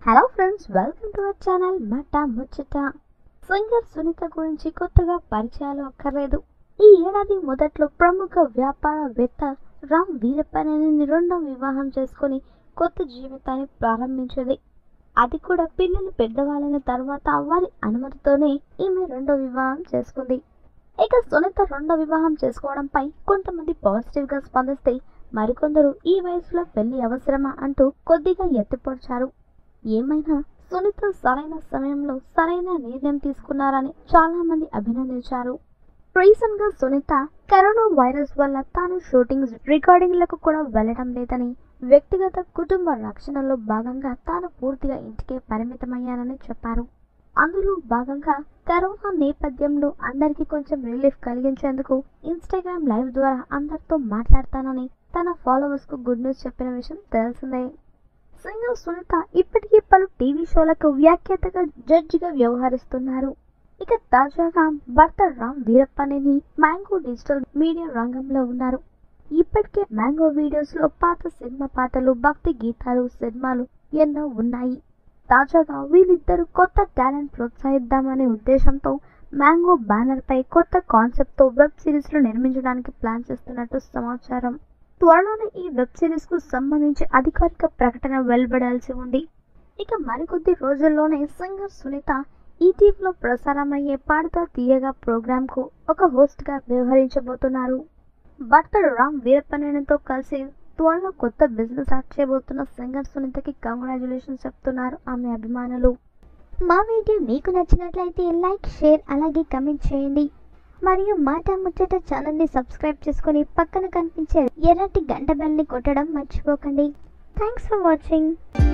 hello friends welcome to our channel Mata Muchata singer Sunitha గురించి కొత్తగా పరిచయాలు అక్కర్లేదు ఈ ఏడాది మొదట్లో ప్రముఖ వ్యాపారవేత్త రామ్ వీరప్పనేని రెండో వివాహం చేసుకొని కొత్త జీవితాన్ని ప్రారంభించింది అది కూడా పిల్లలు పెద్దవాళ్ళైన తర్వాత వారి అనుమతితోనే ఈమె రెండో వివాహం చేసుకుంది ఇక సునీత రెండో వివాహం చేసుకోవడంపై కొంతమంది పాజిటివ్ గా స్పందిస్తే మరికొందరు ఈ వయసులో పెళ్లి అవసరమా అంటూ కొద్దిగా ఎత్తిపొడిచారు ఏమైనా సునీత సరైన సమయంలో సరైన నిర్ణయం తీసుకున్నారని చాలా మంది అభినందించారు రీసెంట్ గా సునీత కరోనా వైరస్ వల్ల తాను షూటింగ్స్ రికార్డింగ్లకు కూడా వెళ్ళడం లేదని వ్యక్తిగత కుటుంబ రక్షణలో భాగంగా తాను పూర్తిగా ఇంటికే పరిమితమయ్యానని చెప్పారు అందులో భాగంగా కరోనా నేపథ్యంలో అందరికీ కొంచెం రిలీఫ్ కలిగించేందుకు ఇన్స్టాగ్రామ్ లైవ్ ద్వారా అందరితో మాట్లాడతానని తన ఫాలోవర్స్ కు గుడ్ న్యూస్ చెప్పిన విషయం తెలిసిందే సింగర్ సునీత ఇప్పటికీ పలు టీవీ షోలకు వ్యాఖ్యాతగా జడ్జిగా వ్యవహరిస్తున్నారు ఇక తాజాగా భర్త Ram Veerappaneni mango digital media రంగంలో ఉన్నారు ఇప్పటికే మ్యాంగో వీడియోస్ లో పాత సినిమా పాటలు భక్తి గీతాలు సినిమాలు ఎన్నో ఉన్నాయి తాజాగా వీళ్ళిద్దరూ కొత్త టాలెంట్ ప్రోత్సహిద్దామనే ఉద్దేశంతో మ్యాంగో బ్యానర్ పై కొత్త కాన్సెప్ట్ తో వెబ్ సిరీస్ ను నిర్మించడానికి ప్లాన్ చేస్తున్నట్టు సమాచారం త్వరలోనే ఈ వెబ్ సిరీస్ కు సంబంధించి అధికారిక ప్రకటన వెలువడాల్సి ఉంది ఇక మరికొద్ది రోజుల్లోనే సింగర్ సునీత ఈటీవీలో ప్రసారమయ్యే పాడుతా తీయగా ప్రోగ్రామ్ కు ఒక హోస్ట్ గా వ్యవహరించబోతున్నారు భర్త రామ్ వీరప్పనేనితో కలిసి త్వరలో కొత్త బిజినెస్ స్టార్ట్ చేయబోతున్న సింగర్ సునీతకి కంగ్రాచులేషన్స్ చెప్తున్నారు ఆమె అభిమానులు మా వీడియో మీకు నచ్చినట్లయితే లైక్ షేర్ అలాగే కమెంట్ చేయండి మరియు మాట ముచ్చట ఛానల్ని సబ్స్క్రైబ్ చేసుకొని పక్కన కనిపించే ఎర్రటి గంట బెల్ని కొట్టడం మర్చిపోకండి థ్యాంక్స్ ఫర్ వాచింగ్